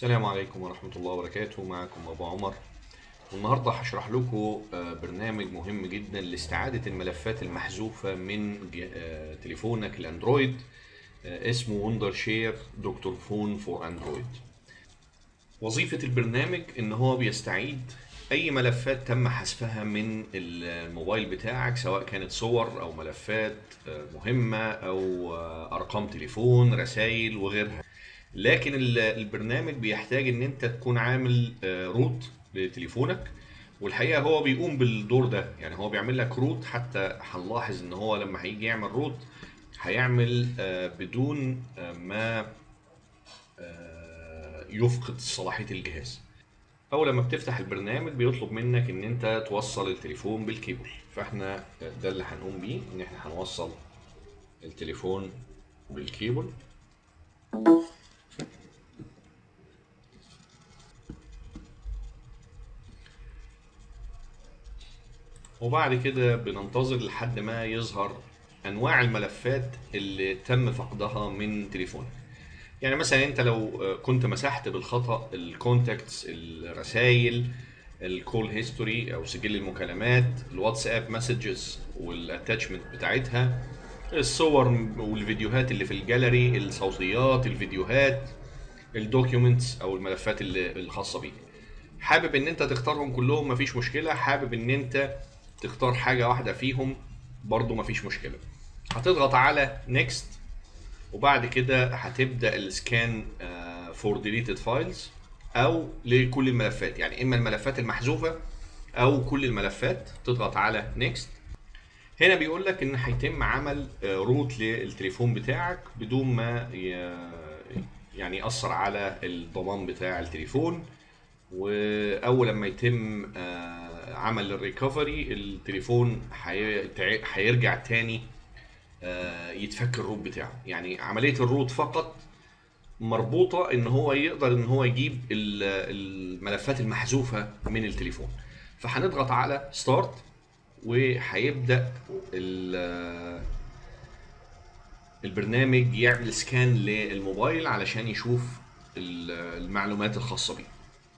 السلام عليكم ورحمة الله وبركاته معكم أبو عمر والنهاردة هشرح لكم آه، برنامج مهم جدا لاستعادة الملفات المحذوفة من ج- آه، تليفونك الأندرويد آه، اسمه وندر شير دكتور فون فور أندرويد وظيفة البرنامج إن هو بيستعيد أي ملفات تم حذفها من الموبايل بتاعك سواء كانت صور أو ملفات آه، مهمة أو آه، أرقام تليفون رسائل وغيرها لكن ال- البرنامج بيحتاج ان انت تكون عامل آه، روت لتليفونك والحقيقه هو بيقوم بالدور ده يعني هو بيعمل لك روت حتى هنلاحظ ان هو لما هيجي يعمل روت هيعمل آه، بدون آه، ما آه، يفقد صلاحيه الجهاز اول لما بتفتح البرنامج بيطلب منك ان انت توصل التليفون بالكيبل فاحنا آه، ده اللي هنقوم بيه ان احنا هنوصل التليفون بالكيبل وبعد كده بننتظر لحد ما يظهر انواع الملفات اللي تم فقدها من تليفونك يعني مثلا انت لو آه، كنت مسحت بالخطأ الكونتاكتس الرسائل الكول هيستوري او سجل المكالمات الواتساب مسجز والاتاتشمنت بتاعتها الصور والفيديوهات اللي في الجاليري الصوتيات الفيديوهات الدوكيومنتس او الملفات اللي الخاصه بيك حابب ان انت تختارهم كلهم مفيش مشكله حابب ان انت تختار حاجه واحده فيهم برضو مفيش مشكله هتضغط على نيكست وبعد كده هتبدا السكان فور ديليتد فايلز او لكل الملفات يعني اما الملفات المحذوفه او كل الملفات تضغط على نيكست هنا بيقول لك ان هيتم عمل روت للتليفون بتاعك بدون ما ي- يعني ياثر على الضمان بتاع التليفون واول لما يتم آه، عمل الريكفري التليفون هي- تع- هيرجع تاني آه، يتفك الروت بتاعه يعني عمليه الروت فقط مربوطه ان هو يقدر ان هو يجيب ال- الملفات المحذوفه من التليفون فهنضغط على ستارت وهيبدا ال- البرنامج يعمل سكان للموبايل علشان يشوف ال- المعلومات الخاصه بيه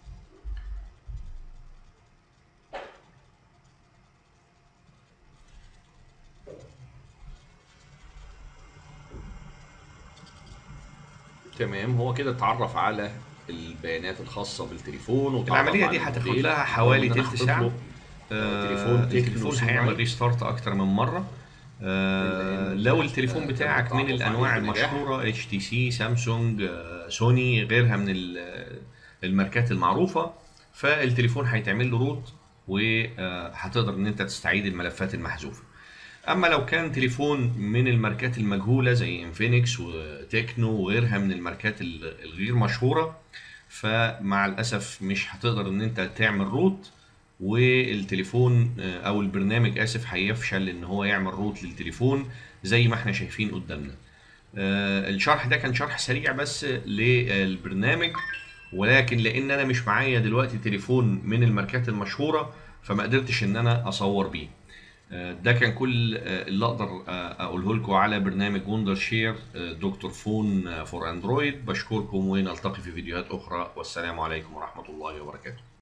تمام هو كده اتعرف على البيانات الخاصه بالتليفون وتعرف العملية على دي هتاخد الموديل. لها حوالي وإن أنا تلت هحط ساعة. له، آه، تليفون تكنو التليفون سي هيعمل واي. ريستارت اكتر من مره آه، ال- لو ال- التليفون آه، بتاعك تم من التعرف الانواع عليه بنجاح. المشهوره اتش تي سي سامسونج آه، سوني غيرها من ال- الماركات المعروفه فالتليفون هيتعمل له روت وهتقدر ان انت تستعيد الملفات المحذوفه اما لو كان تليفون من الماركات المجهوله زي انفينكس وتكنو وغيرها من الماركات ال- الغير مشهوره فمع الاسف مش هتقدر ان انت تعمل روت والتليفون آه، او البرنامج اسف هيفشل ان هو يعمل روت للتليفون زي ما احنا شايفين قدامنا آه، الشرح ده كان شرح سريع بس للبرنامج ولكن لان انا مش معايا دلوقتي تليفون من الماركات المشهوره فما قدرتش ان انا اصور بيه آه، ده كان كل آه، اللي اقدر آه، اقوله لكم على برنامج وندر شير آه، دكتور فون آه، فور اندرويد بشكركم ونلتقي في فيديوهات اخرى والسلام عليكم ورحمه الله وبركاته